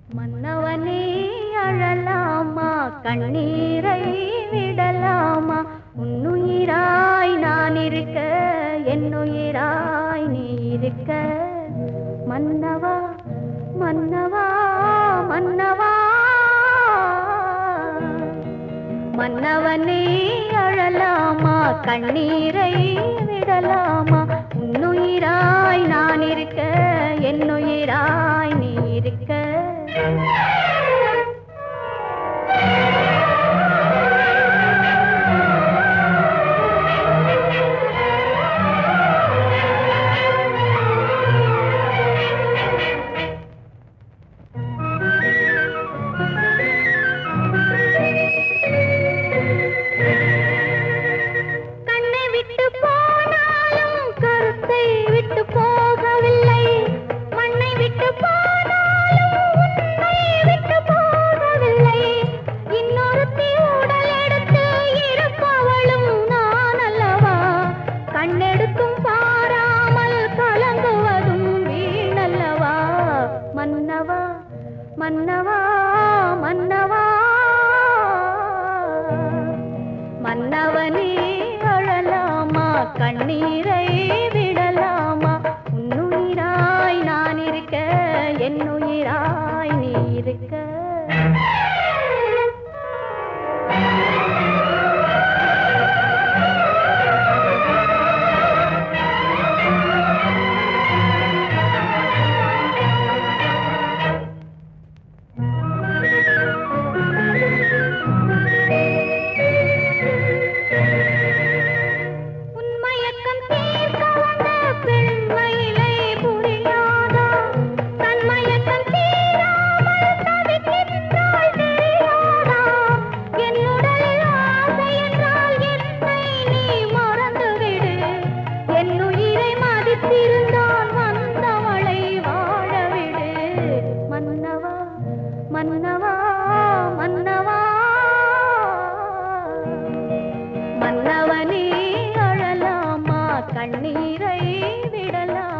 மன்னவனே அழலாமா கண்ணீரை விடலாமா உன்னுயிராய் நான் இருக்க என்னுயிராய் நீ இருக்க மன்னவா மன்னவா மன்னவா மன்னவனே அழலாமா கண்ணீரை விடலாமா உன்னுயிராய் நான் இருக்க என்னுயிராய் நீ இருக்க கண்ணை விட்டு போனாலும் கருத்தை விட்டு போகவில்லை மண்ணை விட்டு போனாலும் உன்னை விட்டு போகவில்லை இன்னொருத்தி உடல் எடுத்து இருப்பவளும் நான் அல்லவா கண்ணெடுத்தும் பாராமல் கலங்குவதும் வீணல்லவா மன்னவா மன்னவா மன்னவா மன்னவனே அழலாமா கண்ணீரை விடலாமா உன்னுயிராய் நான் இருக்க என்னுயிராய் நீ இருக்க உன்மயக்கம் தீர்க்க வந்த பெண்மயிலை புரியாதா தன்மயக்கம் தீராமல் தவிக்கின்றாள் தெரியாதா என்னுடலில் ஆசை என்றால் என்னை நீ மறந்துவிடு என் உயிரை மதித்திருந்தான் வந்தவளை வாழவிடு மன்னவா மன்னவா மன்னவா மன்னவனே அழலாமா கண்ணீரை விடலாமா